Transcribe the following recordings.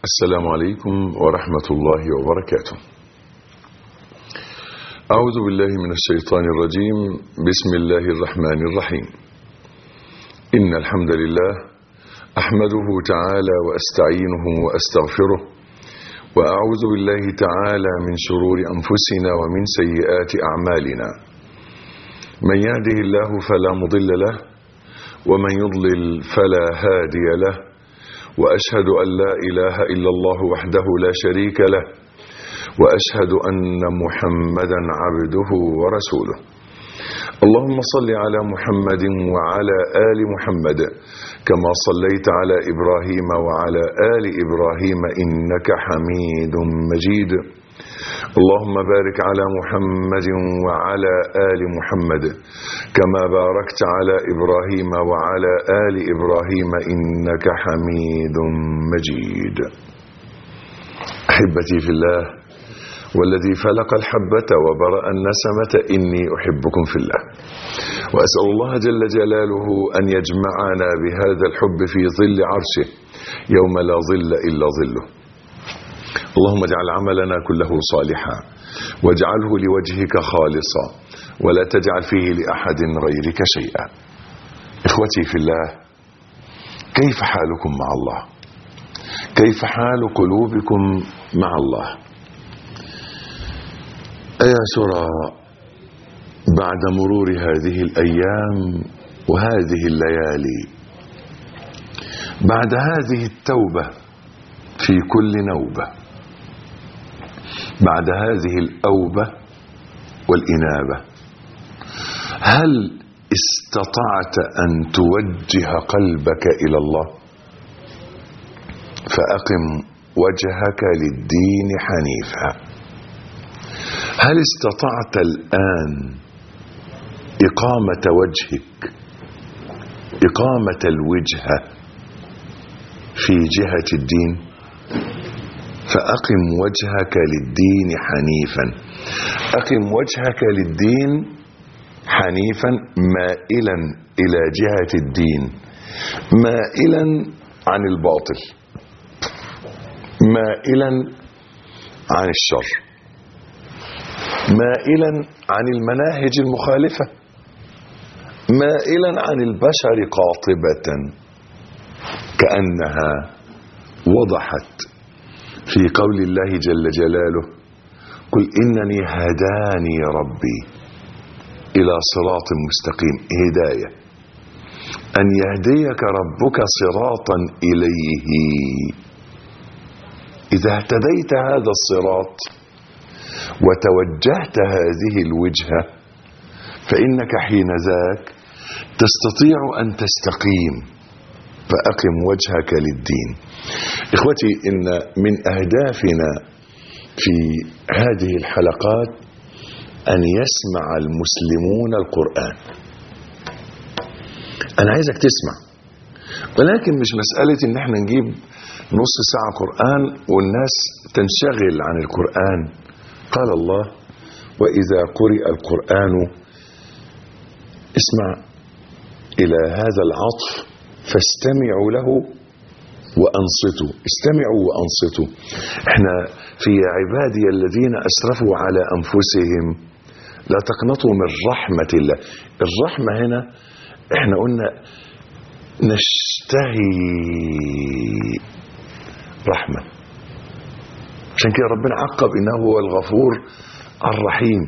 السلام عليكم ورحمة الله وبركاته أعوذ بالله من الشيطان الرجيم بسم الله الرحمن الرحيم إن الحمد لله أحمده تعالى وأستعينه وأستغفره وأعوذ بالله تعالى من شرور أنفسنا ومن سيئات أعمالنا من يهده الله فلا مضل له ومن يضلل فلا هادي له واشهد ان لا اله الا الله وحده لا شريك له واشهد ان محمدا عبده ورسوله اللهم صل على محمد وعلى ال محمد كما صليت على ابراهيم وعلى ال ابراهيم انك حميد مجيد اللهم بارك على محمد وعلى ال محمد كما باركت على ابراهيم وعلى ال ابراهيم انك حميد مجيد احبتي في الله والذي فلق الحبه وبرا النسمه اني احبكم في الله واسال الله جل جلاله ان يجمعنا بهذا الحب في ظل عرشه يوم لا ظل الا ظله اللهم اجعل عملنا كله صالحا واجعله لوجهك خالصا ولا تجعل فيه لاحد غيرك شيئا اخوتي في الله كيف حالكم مع الله كيف حال قلوبكم مع الله ايا ترى بعد مرور هذه الايام وهذه الليالي بعد هذه التوبه في كل نوبه بعد هذه الأوبة والإنابة هل استطعت أن توجه قلبك إلى الله فأقم وجهك للدين حنيفا هل استطعت الآن إقامة وجهك إقامة الوجهة في جهة الدين فأقم وجهك للدين حنيفا أقم وجهك للدين حنيفا مائلا إلى جهة الدين مائلا عن الباطل مائلا عن الشر مائلا عن المناهج المخالفة مائلا عن البشر قاطبة كأنها وضحت في قول الله جل جلاله قل إنني هداني ربي إلى صراط مستقيم هداية أن يهديك ربك صراطا إليه إذا اهتديت هذا الصراط وتوجهت هذه الوجهة فإنك حين ذاك تستطيع أن تستقيم فأقم وجهك للدين إخوتي إن من أهدافنا في هذه الحلقات أن يسمع المسلمون القرآن أنا عايزك تسمع ولكن مش مسألة إن احنا نجيب نص ساعة قرآن والناس تنشغل عن القرآن قال الله وإذا قرئ القرآن اسمع إلى هذا العطف فاستمعوا له وأنصتوا استمعوا وأنصتوا احنا في عبادي الذين أسرفوا على أنفسهم لا تقنطوا من رحمة الله الرحمة هنا احنا قلنا نشتهي رحمة عشان كده ربنا عقب إنه هو الغفور الرحيم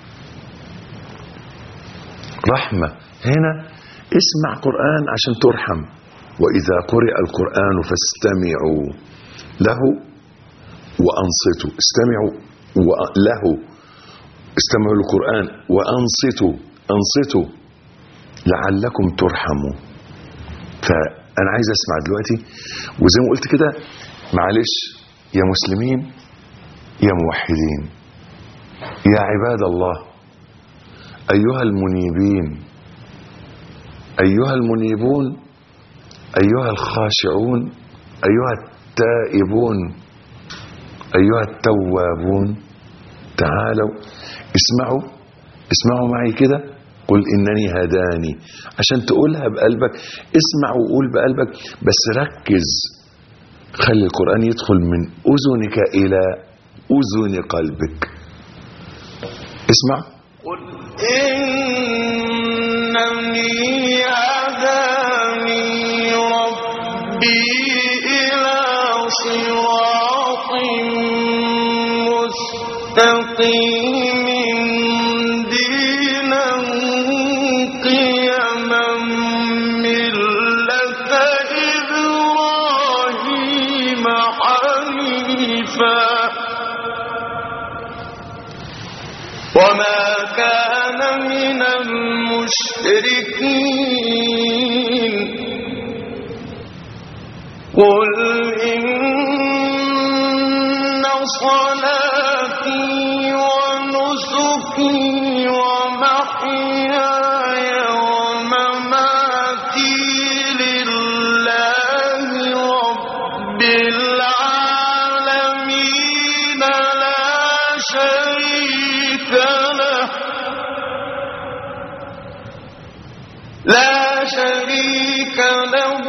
رحمة هنا اسمع قرآن عشان ترحم وإذا قرئ القرآن فاستمعوا له وأنصتوا استمعوا له استمعوا للقرآن وأنصتوا أنصتوا لعلكم ترحموا فأنا عايز أسمع دلوقتي وزي ما قلت كده معلش يا مسلمين يا موحدين يا عباد الله أيها المنيبين أيها المنيبون أيها الخاشعون أيها التائبون أيها التوابون تعالوا اسمعوا اسمعوا معي كده قل إنني هداني عشان تقولها بقلبك اسمع وقول بقلبك بس ركز خلي القرآن يدخل من أذنك إلى أذن قلبك اسمع قل إنني هداني ربي إلى صراط مستقيم دينا قيما ملة إبراهيم حنيفا وما كان من المشركين قل إن صلاتي ونسكي ومحياي ومماتي لله رب العالمين لا شريك له لا شريك له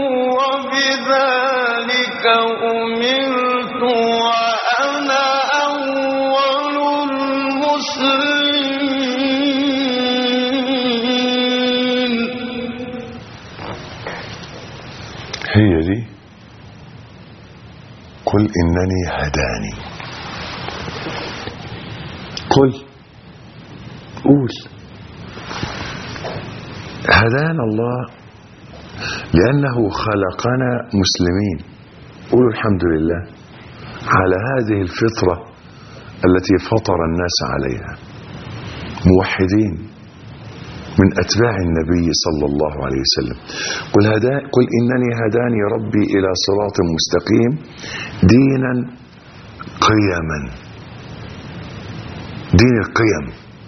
وبذلك أمرت وأنا أول المسلمين هي دي قل إنني هداني قل قول هدانا الله لأنه خلقنا مسلمين قولوا الحمد لله على هذه الفطرة التي فطر الناس عليها موحدين من أتباع النبي صلى الله عليه وسلم قل, هدا قل إنني هداني ربي إلى صراط مستقيم دينا قيما دين القيم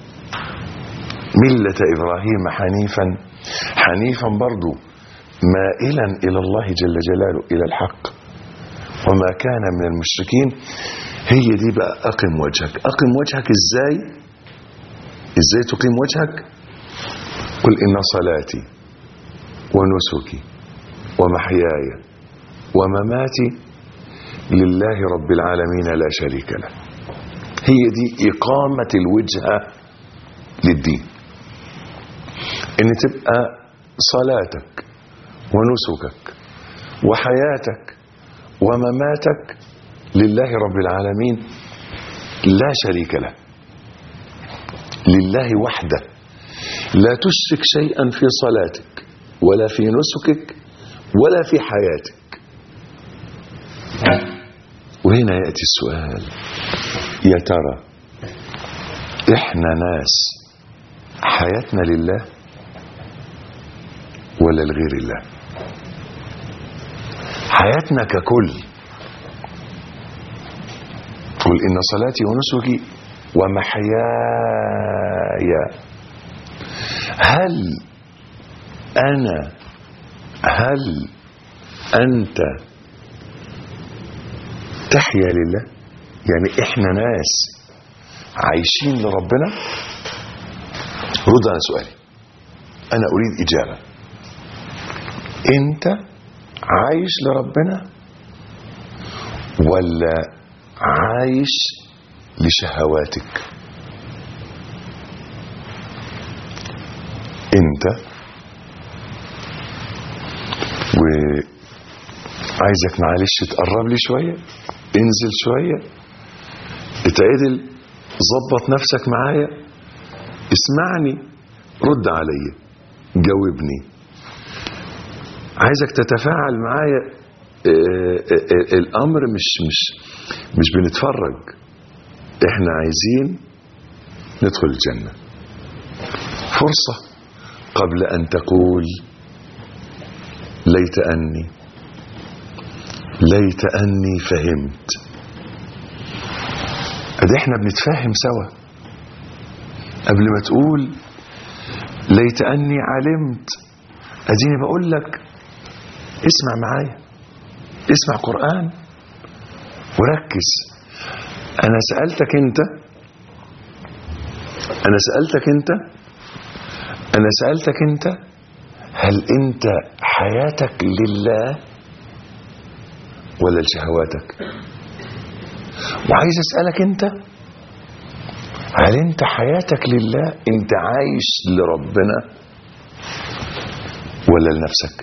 ملة إبراهيم حنيفا حنيفا برضو مائلا إلى الله جل جلاله إلى الحق وما كان من المشركين هي دي بقى أقم وجهك أقم وجهك إزاي إزاي تقيم وجهك قل إن صلاتي ونسكي ومحياي ومماتي لله رب العالمين لا شريك له هي دي إقامة الوجهة للدين إن تبقى صلاتك ونسكك وحياتك ومماتك لله رب العالمين لا شريك له لله وحده لا تشرك شيئا في صلاتك ولا في نسكك ولا في حياتك وهنا يأتي السؤال يا ترى احنا ناس حياتنا لله ولا لغير الله حياتنا ككل قل إن صلاتي ونسكي ومحياي هل أنا هل أنت تحيا لله يعني إحنا ناس عايشين لربنا رد على سؤالي أنا أريد إجابة أنت عايش لربنا ولا عايش لشهواتك انت وعايزك معلش تقرب لي شوية انزل شوية اتعدل ظبط نفسك معايا اسمعني رد عليا جاوبني عايزك تتفاعل معايا آه، آه، آه، الامر مش مش مش بنتفرج احنا عايزين ندخل الجنة فرصة قبل ان تقول ليت اني ليت اني فهمت ادي احنا بنتفاهم سوا قبل ما تقول ليت اني علمت اديني بقول لك اسمع معايا اسمع قرآن وركز انا سألتك انت انا سألتك انت انا سألتك انت هل انت حياتك لله ولا لشهواتك وعايز اسالك انت هل انت حياتك لله انت عايش لربنا ولا لنفسك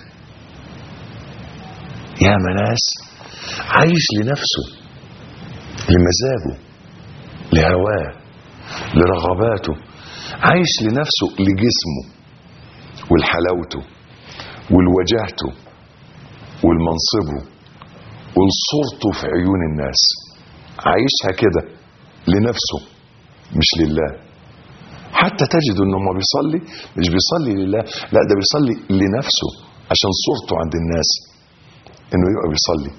يا ناس عايش لنفسه لمزاجه لهواه لرغباته عايش لنفسه لجسمه ولحلاوته ولوجاهته ولمنصبه ولصورته في عيون الناس عايشها كده لنفسه مش لله حتى تجد انه ما بيصلي مش بيصلي لله لا ده بيصلي لنفسه عشان صورته عند الناس انه يبقى بيصلي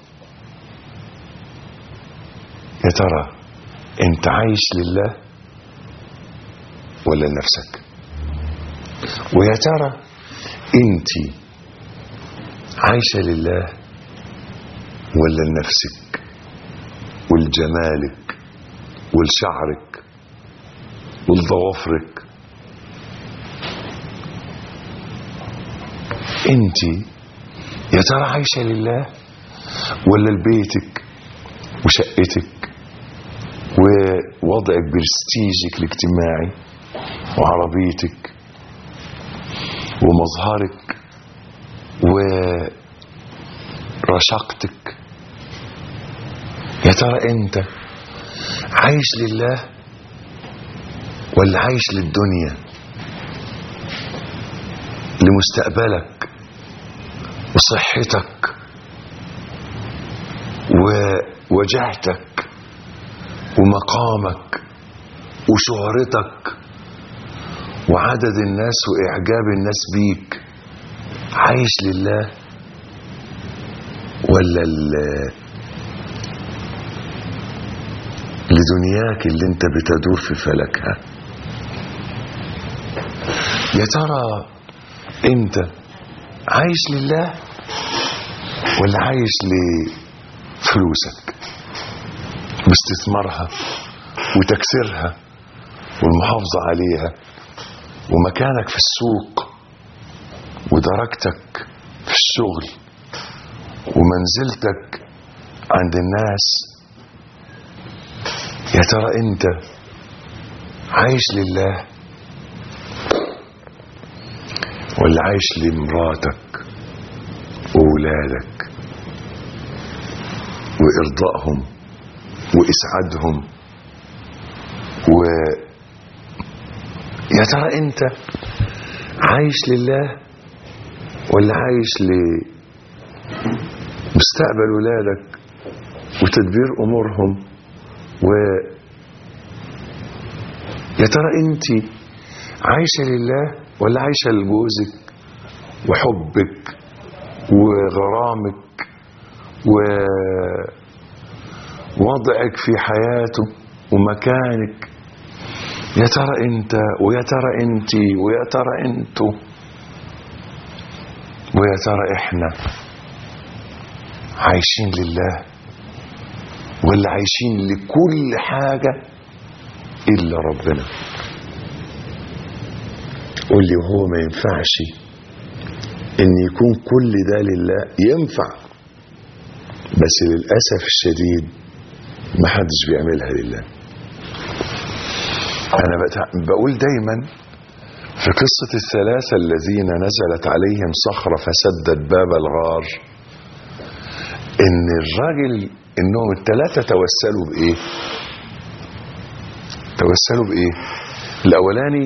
يا ترى انت عايش لله ولا لنفسك ويا ترى انت عايشه لله ولا لنفسك ولجمالك ولشعرك ولضوافرك انت يا ترى عايشه لله ولا لبيتك وشقتك ووضعك برستيجك الاجتماعي وعربيتك ومظهرك ورشاقتك يا ترى انت عايش لله ولا عايش للدنيا لمستقبلك وصحتك ووجهتك ومقامك وشهرتك وعدد الناس واعجاب الناس بيك عايش لله ولا ال- لدنياك اللي انت بتدور في فلكها يا ترى انت عايش لله ولا عايش لفلوسك باستثمارها وتكسيرها والمحافظة عليها ومكانك في السوق ودرجتك في الشغل ومنزلتك عند الناس يا ترى انت عايش لله ولا عايش لمراتك وولادك وارضائهم واسعادهم و يا ترى انت عايش لله ولا عايش لمستقبل ولادك وتدبير امورهم و يا ترى انت عايشه لله ولا عايشه لجوزك وحبك وغرامك ووضعك في حياته ومكانك يا ترى انت ويا ترى انت ويا ترى انتوا ويا ترى احنا عايشين لله ولا عايشين لكل حاجة إلا ربنا قول لي وهو ما ينفعش إن يكون كل ده لله ينفع بس للأسف الشديد ما حدش بيعملها لله أنا بتع- بقول دايما في قصة الثلاثة الذين نزلت عليهم صخرة فسدت باب الغار إن الراجل إنهم الثلاثة توسلوا بإيه؟ توسلوا بإيه؟ الأولاني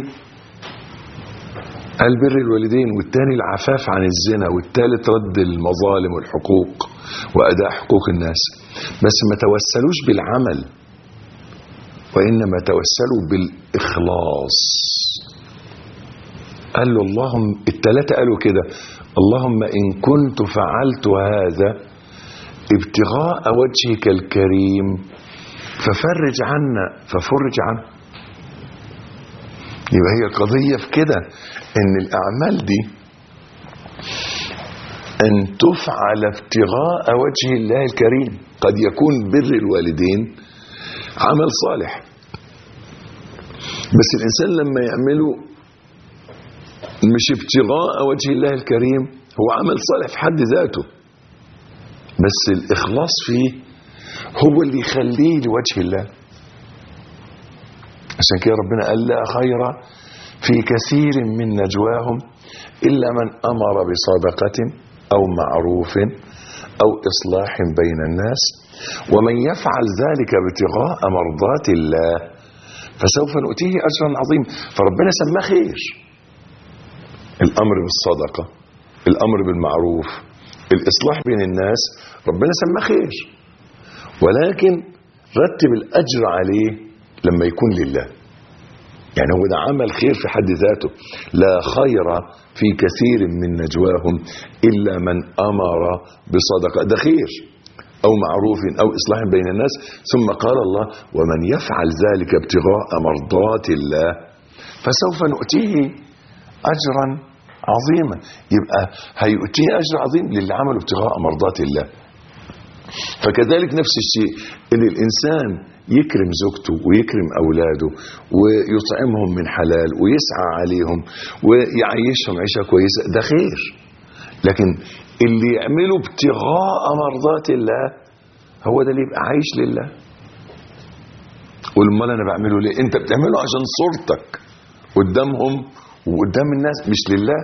قال بر الوالدين والتاني العفاف عن الزنا والتالت رد المظالم والحقوق وأداء حقوق الناس بس ما توسلوش بالعمل وإنما توسلوا بالإخلاص قال له اللهم التلاتة قالوا كده اللهم إن كنت فعلت هذا ابتغاء وجهك الكريم ففرج عنا ففرج عنه يبقى هي قضية في كده ان الاعمال دي ان تفعل ابتغاء وجه الله الكريم قد يكون بر الوالدين عمل صالح بس الانسان لما يعمله مش ابتغاء وجه الله الكريم هو عمل صالح في حد ذاته بس الإخلاص فيه هو اللي يخليه لوجه الله عشان كده ربنا قال لا خير في كثير من نجواهم إلا من أمر بصدقة أو معروف أو إصلاح بين الناس ومن يفعل ذلك ابتغاء مرضات الله فسوف نؤتيه أجرا عظيما فربنا سماه خير الأمر بالصدقة الأمر بالمعروف الإصلاح بين الناس ربنا سماه خير ولكن رتب الأجر عليه لما يكون لله يعني هو ده عمل خير في حد ذاته لا خير في كثير من نجواهم إلا من أمر بصدقة ده خير أو معروف أو إصلاح بين الناس ثم قال الله ومن يفعل ذلك ابتغاء مرضات الله فسوف نؤتيه أجرا عظيما يبقى هيؤتيه أجر عظيم للي عمله ابتغاء مرضات الله فكذلك نفس الشيء ان الانسان يكرم زوجته ويكرم اولاده ويطعمهم من حلال ويسعى عليهم ويعيشهم عيشه كويسه ده خير لكن اللي يعمله ابتغاء مرضات الله هو ده اللي يبقى عايش لله قول امال انا بعمله ليه انت بتعمله عشان صورتك قدامهم وقدام الناس مش لله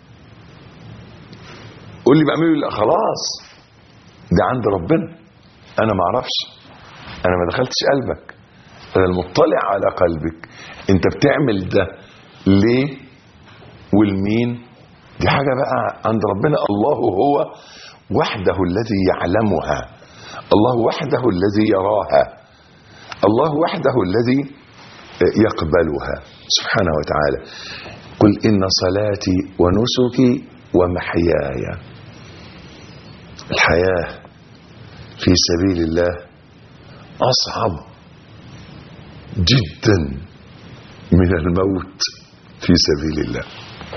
قول لي بعمله لله خلاص ده عند ربنا انا ما اعرفش انا ما دخلتش قلبك انا المطلع على قلبك انت بتعمل ده ليه والمين دي حاجه بقى عند ربنا الله هو وحده الذي يعلمها الله وحده الذي يراها الله وحده الذي يقبلها سبحانه وتعالى قل ان صلاتي ونسكي ومحياي الحياة في سبيل الله أصعب جدا من الموت في سبيل الله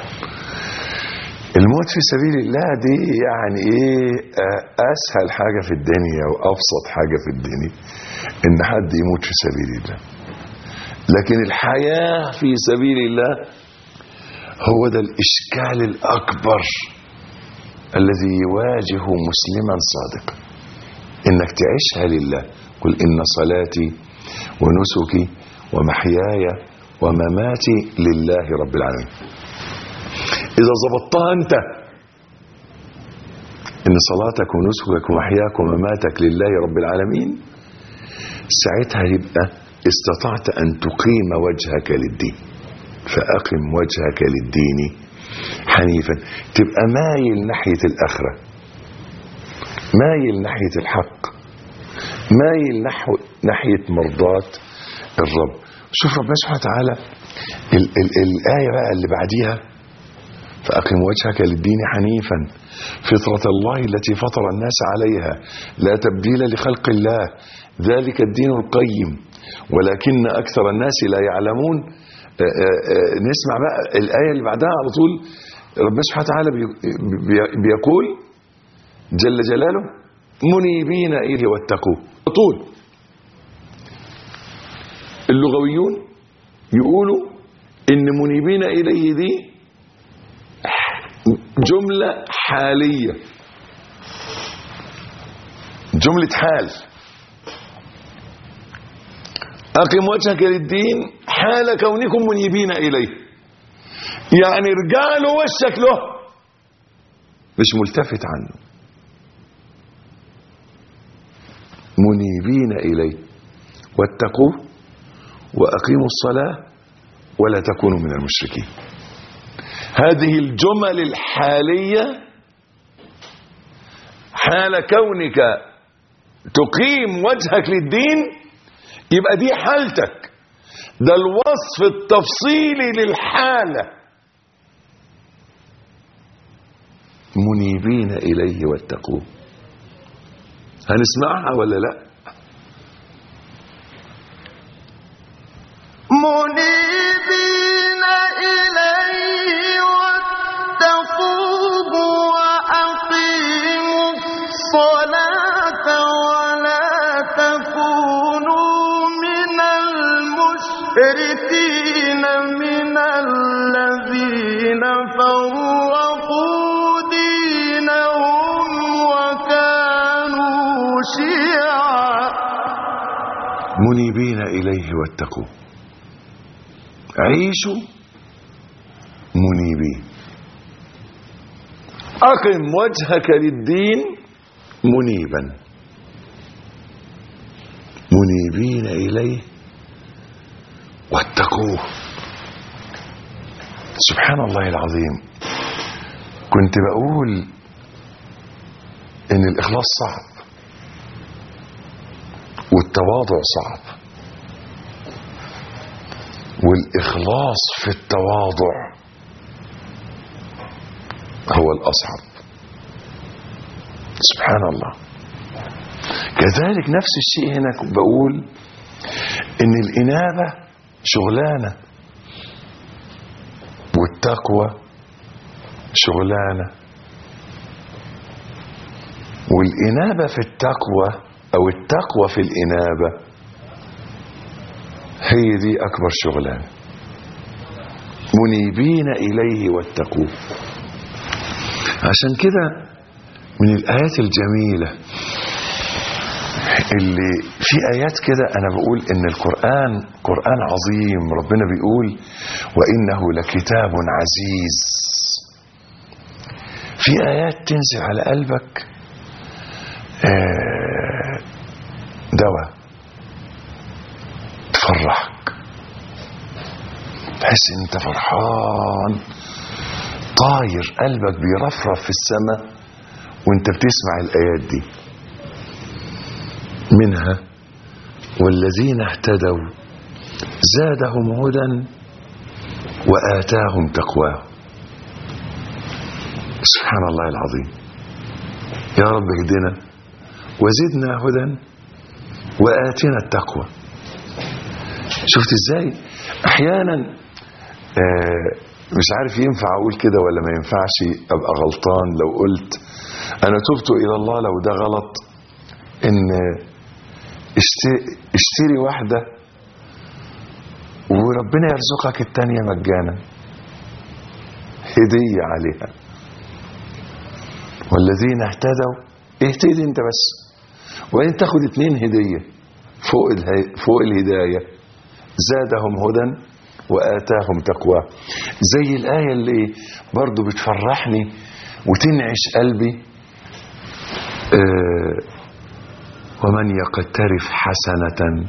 الموت في سبيل الله دي يعني ايه اسهل حاجة في الدنيا وابسط حاجة في الدنيا ان حد يموت في سبيل الله لكن الحياة في سبيل الله هو ده الاشكال الاكبر الذي يواجه مسلما صادقا انك تعيشها لله قل ان صلاتي ونسكي ومحياي ومماتي لله رب العالمين اذا ظبطتها انت ان صلاتك ونسكك ومحياك ومماتك لله رب العالمين ساعتها يبقى استطعت ان تقيم وجهك للدين فاقم وجهك للدين حنيفا تبقى مايل ناحية الآخرة مايل ناحية الحق مايل نحو ناحية مرضاة الرب شوف ربنا سبحانه وتعالى ال ال الآية بقى اللي بعديها فأقم وجهك للدين حنيفا فطرة الله التي فطر الناس عليها لا تبديل لخلق الله ذلك الدين القيم ولكن أكثر الناس لا يعلمون نسمع بقى الآية اللي بعدها على طول ربنا سبحانه وتعالى بيقول جل جلاله منيبين إليه واتقوه طول اللغويون يقولوا إن منيبين إليه دي جملة حالية جملة حال أقم وجهك للدين حال كونكم منيبين إليه يعني ارجع له وشك له مش ملتفت عنه منيبين إليه واتقوه وأقيموا الصلاة ولا تكونوا من المشركين هذه الجمل الحالية حال كونك تقيم وجهك للدين يبقى دي حالتك ده الوصف التفصيلي للحالة منيبين إليه واتقوه هنسمعها ولا لا منيبين إليه واتقوه وأقيموا الصلاة ولا تكونوا من المشركين من الذين فرقوا دينهم وكانوا منيبين إليه واتقوه عيشوا منيبين أقم وجهك للدين منيبا منيبين إليه واتقوه سبحان الله العظيم كنت بقول ان الاخلاص صعب والتواضع صعب والاخلاص في التواضع هو الاصعب سبحان الله كذلك نفس الشيء هنا بقول ان الانابه شغلانه والتقوى شغلانه والانابه في التقوى او التقوى في الانابه هي دي اكبر شغلانه منيبين اليه واتقوه عشان كده من الايات الجميله اللي في ايات كده انا بقول ان القران قران عظيم ربنا بيقول وانه لكتاب عزيز في ايات تنزل على قلبك آه، دواء تفرحك تحس ان انت فرحان طاير قلبك بيرفرف في السماء وانت بتسمع الايات دي منها والذين اهتدوا زادهم هدى وآتاهم تقواهم سبحان الله العظيم يا رب اهدنا وزدنا هدى وآتنا التقوى شفت ازاي احيانا آه مش عارف ينفع اقول كده ولا ما ينفعش ابقى غلطان لو قلت انا تبت الى الله لو ده غلط ان اشت- اشتري واحدة وربنا يرزقك التانية مجانا هدية عليها والذين اهتدوا اهتدي انت بس وبعدين تاخد اتنين هدية فوق, الهي فوق الهداية زادهم هدى وآتاهم تقوى زي الآية اللي برضو بتفرحني وتنعش قلبي آه ومن يقترف حسنة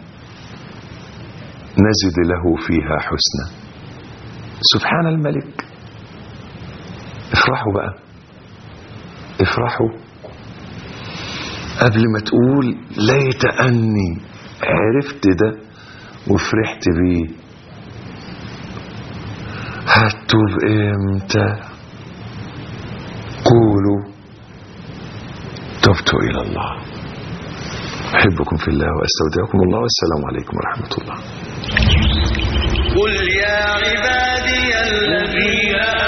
نزد له فيها حسنا سبحان الملك افرحوا بقى افرحوا قبل ما تقول ليت أني عرفت ده وفرحت بيه هتوب امتى قولوا تبت إلى الله أحبكم في الله وأستودعكم الله والسلام عليكم ورحمة الله قل يا عبادي الذين